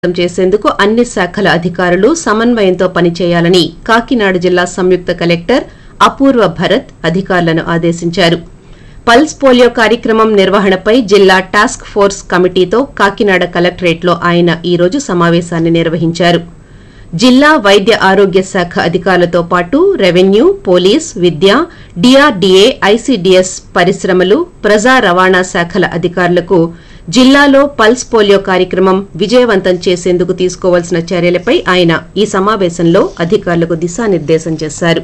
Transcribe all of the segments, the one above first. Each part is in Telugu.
విజయవంతం చేసేందుకు అన్ని శాఖల అధికారులు సమన్వయంతో పనిచేయాలని కాకినాడ జిల్లా సంయుక్త కలెక్టర్ అపూర్వ భరత్ అధికారులను ఆదేశించారు పల్స్ పోలియో కార్యక్రమం నిర్వహణపై జిల్లా టాస్క్ ఫోర్స్ కమిటీతో కాకినాడ కలెక్టరేట్లో ఆయన ఈ రోజు సమావేశాన్ని నిర్వహించారు జిల్లా వైద్య ఆరోగ్య శాఖ అధికారులతో పాటు రెవెన్యూ పోలీస్ విద్య డిఆర్డీఏ ఐసీడీఎస్ పరిశ్రమలు ప్రజా రవాణా శాఖల అధికారులకు జిల్లాలో పల్స్ పోలియో కార్యక్రమం విజయవంతం చేసేందుకు తీసుకోవాల్సిన చర్యలపై ఆయన ఈ సమావేశంలో అధికారులకు దిశానిర్దేశం చేశారు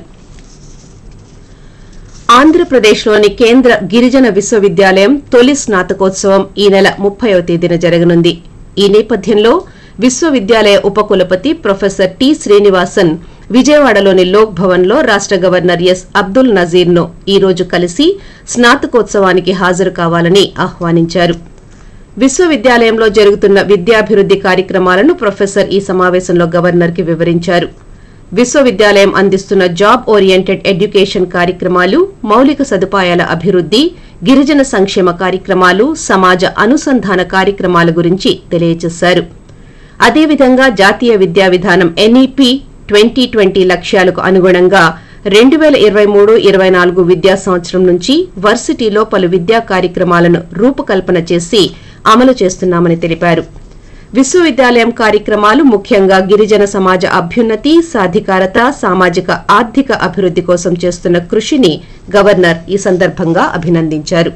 ఆంధ్రప్రదేశ్లోని కేంద్ర గిరిజన విశ్వవిద్యాలయం తొలి స్నాతకోత్సవం ఈ నెల ముప్పైవ తేదీన జరగనుంది ఈ నేపథ్యంలో విశ్వవిద్యాలయ ఉపకులపతి ప్రొఫెసర్ టి శ్రీనివాసన్ విజయవాడలోని లోక్ భవన్లో రాష్ట గవర్నర్ ఎస్ అబ్దుల్ నజీర్ను ఈ రోజు కలిసి స్నాతకోత్సవానికి హాజరు కావాలని ఆహ్వానించారు విశ్వవిద్యాలయంలో జరుగుతున్న విద్యాభివృద్ది కార్యక్రమాలను ప్రొఫెసర్ ఈ సమావేశంలో గవర్నర్కి వివరించారు విశ్వవిద్యాలయం అందిస్తున్న జాబ్ ఓరియంటెడ్ ఎడ్యుకేషన్ కార్యక్రమాలు మౌలిక సదుపాయాల అభివృద్ది గిరిజన సంక్షేమ కార్యక్రమాలు సమాజ అనుసంధాన కార్యక్రమాల గురించి తెలియజేశారు అదేవిధంగా జాతీయ విద్యా విధానం ఎన్ఈపీ ట్వంటీ ట్వంటీ లక్ష్యాలకు అనుగుణంగా రెండు వేల ఇరవై మూడు ఇరవై నాలుగు విద్యా సంవత్సరం నుంచి వర్సిటీలో పలు విద్యా కార్యక్రమాలను రూపకల్పన చేసి అమలు చేస్తున్నామని తెలిపారు విశ్వవిద్యాలయం కార్యక్రమాలు ముఖ్యంగా గిరిజన సమాజ అభ్యున్నతి సాధికారత సామాజిక ఆర్థిక అభివృద్ది కోసం చేస్తున్న కృషిని గవర్నర్ ఈ సందర్భంగా అభినందించారు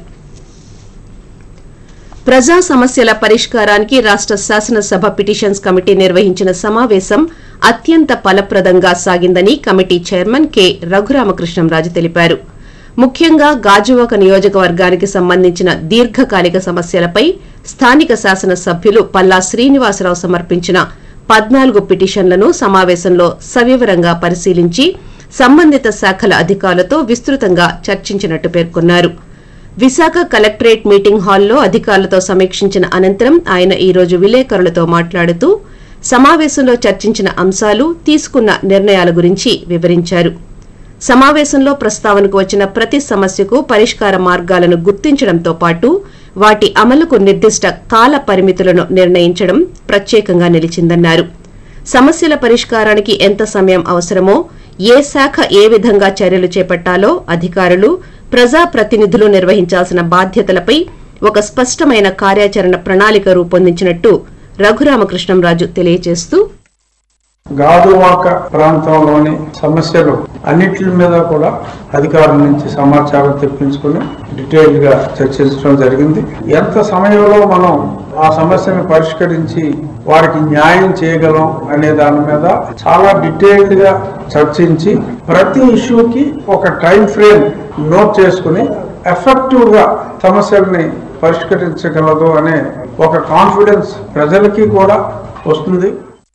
ప్రజా సమస్యల పరిష్కారానికి రాష్ట శాసనసభ పిటిషన్స్ కమిటీ నిర్వహించిన సమావేశం అత్యంత ఫలప్రదంగా సాగిందని కమిటీ చైర్మన్ కె రఘురామకృష్ణంరాజు తెలిపారు ముఖ్యంగా గాజువాక నియోజకవర్గానికి సంబంధించిన దీర్ఘకాలిక సమస్యలపై స్థానిక శాసనసభ్యులు పల్లా శ్రీనివాసరావు సమర్పించిన పద్నాలుగు పిటిషన్లను సమావేశంలో సవివరంగా పరిశీలించి సంబంధిత శాఖల అధికారులతో విస్తృతంగా చర్చించినట్టు పేర్కొన్నారు విశాఖ కలెక్టరేట్ మీటింగ్ హాల్లో అధికారులతో సమీక్షించిన అనంతరం ఆయన ఈ రోజు విలేకరులతో మాట్లాడుతూ సమావేశంలో చర్చించిన అంశాలు తీసుకున్న నిర్ణయాల గురించి వివరించారు సమావేశంలో ప్రస్తావనకు వచ్చిన ప్రతి సమస్యకు పరిష్కార మార్గాలను గుర్తించడంతో పాటు వాటి అమలుకు నిర్దిష్ట కాల పరిమితులను నిర్ణయించడం ప్రత్యేకంగా నిలిచిందన్నారు సమస్యల పరిష్కారానికి ఎంత సమయం అవసరమో ఏ శాఖ ఏ విధంగా చర్యలు చేపట్టాలో అధికారులు ప్రజాప్రతినిధులు నిర్వహించాల్సిన బాధ్యతలపై ఒక స్పష్టమైన కార్యాచరణ ప్రణాళిక రూపొందించినట్టు రఘురామకృష్ణంరాజు తెలియజేస్తూ గాదువాక ప్రాంతంలోని సమస్యలు అన్నిటి మీద కూడా అధికారుల నుంచి సమాచారం తెప్పించుకుని డీటెయిల్ గా చర్చించడం జరిగింది ఎంత సమయంలో మనం ఆ సమస్యను పరిష్కరించి వారికి న్యాయం చేయగలం అనే దాని మీద చాలా డీటెయిల్డ్ గా చర్చించి ప్రతి ఇష్యూకి ఒక టైం ఫ్రేమ్ నోట్ చేసుకుని ఎఫెక్టివ్ గా సమస్యల్ని పరిష్కరించగలదు అనే ఒక కాన్ఫిడెన్స్ ప్రజలకి కూడా వస్తుంది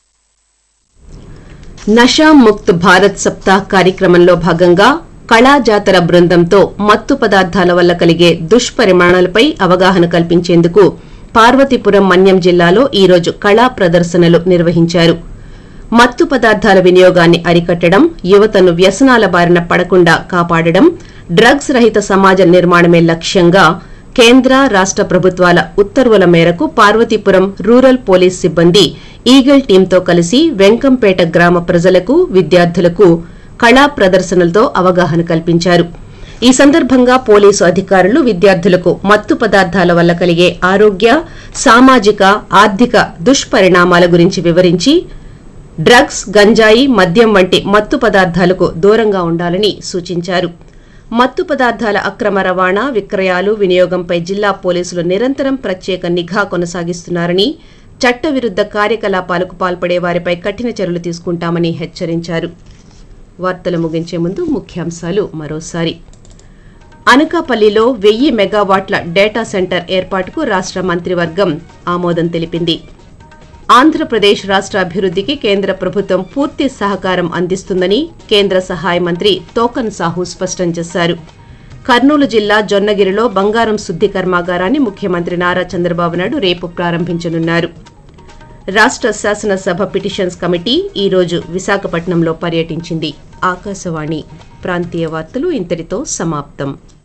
నషా ముక్త్ భారత్ సప్తాహ్ కార్యక్రమంలో భాగంగా కళా జాతర బృందంతో మత్తు పదార్థాల వల్ల కలిగే దుష్పరిమాణాలపై అవగాహన కల్పించేందుకు పార్వతీపురం మన్యం జిల్లాలో ఈ రోజు కళా ప్రదర్శనలు నిర్వహించారు మత్తు పదార్థాల వినియోగాన్ని అరికట్టడం యువతను వ్యసనాల బారిన పడకుండా కాపాడడం డ్రగ్స్ రహిత సమాజ నిర్మాణమే లక్ష్యంగా కేంద్ర రాష్ట ప్రభుత్వాల ఉత్తర్వుల మేరకు పార్వతీపురం రూరల్ పోలీస్ సిబ్బంది ఈగల్ టీంతో కలిసి వెంకంపేట గ్రామ ప్రజలకు విద్యార్థులకు కళా ప్రదర్శనలతో అవగాహన కల్పించారు ఈ సందర్భంగా పోలీసు అధికారులు విద్యార్థులకు మత్తు పదార్థాల వల్ల కలిగే ఆరోగ్య సామాజిక ఆర్థిక దుష్పరిణామాల గురించి వివరించి డ్రగ్స్ గంజాయి మద్యం వంటి మత్తు పదార్థాలకు దూరంగా ఉండాలని సూచించారు మత్తు పదార్థాల అక్రమ రవాణా విక్రయాలు వినియోగంపై జిల్లా పోలీసులు నిరంతరం ప్రత్యేక నిఘా కొనసాగిస్తున్నారని చట్టవిరుద్ధ కార్యకలాపాలకు పాల్పడే వారిపై కఠిన చర్యలు తీసుకుంటామని హెచ్చరించారు వార్తలు ముగించే ముందు ముఖ్యాంశాలు మరోసారి అనకాపల్లిలో వెయ్యి మెగావాట్ల డేటా సెంటర్ ఏర్పాటుకు రాష్ట మంత్రివర్గం ఆమోదం తెలిపింది ఆంధ్రప్రదేశ్ రాష్ట అభివృద్ధికి కేంద్ర ప్రభుత్వం పూర్తి సహకారం అందిస్తుందని కేంద్ర సహాయ మంత్రి తోకన్ సాహు స్పష్టం చేశారు కర్నూలు జిల్లా జొన్నగిరిలో బంగారం శుద్ది కర్మాగారాన్ని ముఖ్యమంత్రి నారా చంద్రబాబు నాయుడు రేపు ప్రారంభించనున్నారు రాష్ట శాసనసభ పిటిషన్స్ కమిటీ ఈ రోజు విశాఖపట్నంలో పర్యటించింది ఆకాశవాణి ప్రాంతీయ వార్తలు ఇంతటితో సమాప్తం